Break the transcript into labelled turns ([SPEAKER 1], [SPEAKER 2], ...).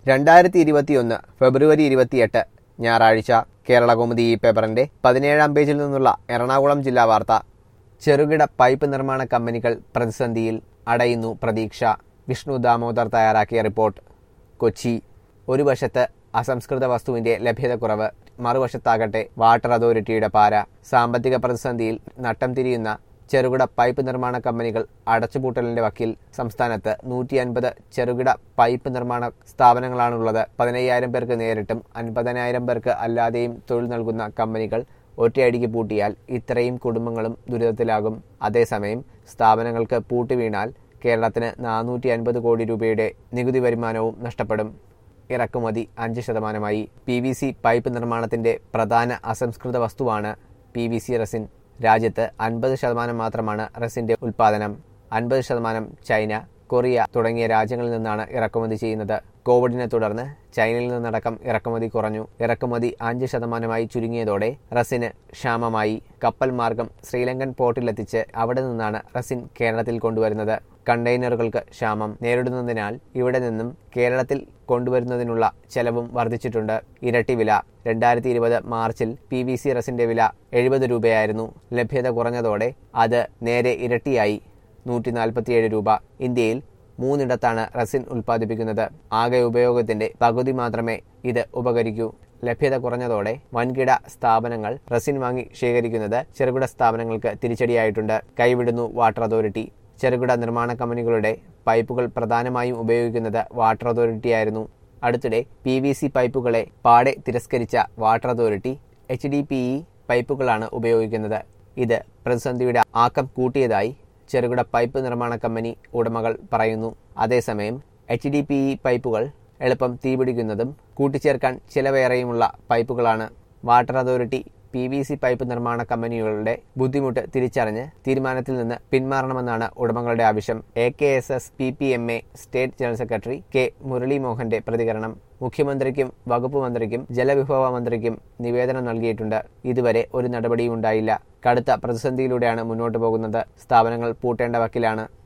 [SPEAKER 1] രണ്ടായിരത്തി ഇരുപത്തിയൊന്ന് ഫെബ്രുവരി ഇരുപത്തിയെട്ട് ഞായറാഴ്ച കേരളകൗമുദി ഈ പേപ്പറിന്റെ പതിനേഴാം പേജിൽ നിന്നുള്ള എറണാകുളം ജില്ലാ വാർത്ത ചെറുകിട പൈപ്പ് നിർമ്മാണ കമ്പനികൾ പ്രതിസന്ധിയിൽ അടയുന്നു പ്രതീക്ഷ വിഷ്ണു ദാമോദർ തയ്യാറാക്കിയ റിപ്പോർട്ട് കൊച്ചി ഒരു വശത്ത് അസംസ്കൃത വസ്തുവിന്റെ ലഭ്യതക്കുറവ് മറുവശത്താകട്ടെ വാട്ടർ അതോറിറ്റിയുടെ പാര സാമ്പത്തിക പ്രതിസന്ധിയിൽ നട്ടം തിരിയുന്ന ചെറുകിട പൈപ്പ് നിർമ്മാണ കമ്പനികൾ അടച്ചുപൂട്ടലിന്റെ വക്കിൽ സംസ്ഥാനത്ത് നൂറ്റി അൻപത് ചെറുകിട പൈപ്പ് നിർമ്മാണ സ്ഥാപനങ്ങളാണുള്ളത് പതിനയ്യായിരം പേർക്ക് നേരിട്ടും അൻപതിനായിരം പേർക്ക് അല്ലാതെയും തൊഴിൽ നൽകുന്ന കമ്പനികൾ ഒറ്റയടിക്ക് പൂട്ടിയാൽ ഇത്രയും കുടുംബങ്ങളും ദുരിതത്തിലാകും അതേസമയം സ്ഥാപനങ്ങൾക്ക് പൂട്ടുവീണാൽ കേരളത്തിന് നാനൂറ്റി അൻപത് കോടി രൂപയുടെ നികുതി വരുമാനവും നഷ്ടപ്പെടും ഇറക്കുമതി അഞ്ച് ശതമാനമായി പി വി സി പൈപ്പ് നിർമ്മാണത്തിന്റെ പ്രധാന അസംസ്കൃത വസ്തുവാണ് പി വി സി റെസിൻ രാജ്യത്ത് അൻപത് ശതമാനം മാത്രമാണ് റെസിന്റെ ഉൽപാദനം അൻപത് ശതമാനം ചൈന കൊറിയ തുടങ്ങിയ രാജ്യങ്ങളിൽ നിന്നാണ് ഇറക്കുമതി ചെയ്യുന്നത് കോവിഡിനെ തുടർന്ന് ചൈനയിൽ നിന്നടക്കം ഇറക്കുമതി കുറഞ്ഞു ഇറക്കുമതി അഞ്ച് ശതമാനമായി ചുരുങ്ങിയതോടെ റസിന് ക്ഷാമമായി കപ്പൽ മാർഗം ശ്രീലങ്കൻ പോർട്ടിലെത്തിച്ച് അവിടെ നിന്നാണ് റസിൻ കേരളത്തിൽ കൊണ്ടുവരുന്നത് കണ്ടെയ്നറുകൾക്ക് ക്ഷാമം നേരിടുന്നതിനാൽ ഇവിടെ നിന്നും കേരളത്തിൽ കൊണ്ടുവരുന്നതിനുള്ള ചെലവും വർദ്ധിച്ചിട്ടുണ്ട് ഇരട്ടി വില രണ്ടായിരത്തി ഇരുപത് മാർച്ചിൽ പി വി സി റസിന്റെ വില എഴുപത് രൂപയായിരുന്നു ലഭ്യത കുറഞ്ഞതോടെ അത് നേരെ ഇരട്ടിയായി നൂറ്റി നാൽപ്പത്തിയേഴ് രൂപ ഇന്ത്യയിൽ മൂന്നിടത്താണ് റസിൻ ഉൽപ്പാദിപ്പിക്കുന്നത് ആകെ ഉപയോഗത്തിന്റെ പകുതി മാത്രമേ ഇത് ഉപകരിക്കൂ ലഭ്യത കുറഞ്ഞതോടെ വൻകിട സ്ഥാപനങ്ങൾ റസിൻ വാങ്ങി ശേഖരിക്കുന്നത് ചെറുകിട സ്ഥാപനങ്ങൾക്ക് തിരിച്ചടിയായിട്ടുണ്ട് കൈവിടുന്നു വാട്ടർ അതോറിറ്റി ചെറുകിട നിർമ്മാണ കമ്പനികളുടെ പൈപ്പുകൾ പ്രധാനമായും ഉപയോഗിക്കുന്നത് വാട്ടർ അതോറിറ്റിയായിരുന്നു അടുത്തിടെ പി വി സി പൈപ്പുകളെ പാടെ തിരസ്കരിച്ച water authority H D P E പൈപ്പുകളാണ് ഉപയോഗിക്കുന്നത് ഇത് പ്രതിസന്ധിയുടെ ആക്കം കൂട്ടിയതായി ചെറുകിട പൈപ്പ് നിർമ്മാണ കമ്പനി ഉടമകൾ പറയുന്നു അതേസമയം എച്ച് ഡി പി ഇ പൈപ്പുകൾ എളുപ്പം തീപിടിക്കുന്നതും കൂട്ടിച്ചേർക്കാൻ ചിലവേറെയുമുള്ള പൈപ്പുകളാണ് water authority P V C pipe നിർമ്മാണ കമ്പനികളുടെ ബുദ്ധിമുട്ട് തിരിച്ചറിഞ്ഞ് തീരുമാനത്തിൽ നിന്ന് പിന്മാറണമെന്നാണ് ഉടമകളുടെ ആവശ്യം A K S S P P M A state general secretary K Murali മോഹന്റെ പ്രതികരണം മുഖ്യമന്ത്രിക്കും വകുപ്പ് മന്ത്രിക്കും ജലവിഭവ മന്ത്രിക്കും നിവേദനം നൽകിയിട്ടുണ്ട് ഇതുവരെ ഒരു നടപടിയും ഉണ്ടായില്ല കടുത്ത പ്രതിസന്ധിയിലൂടെയാണ് മുന്നോട്ടു പോകുന്നത് സ്ഥാപനങ്ങൾ പൂട്ടേണ്ട വക്കിലാണ്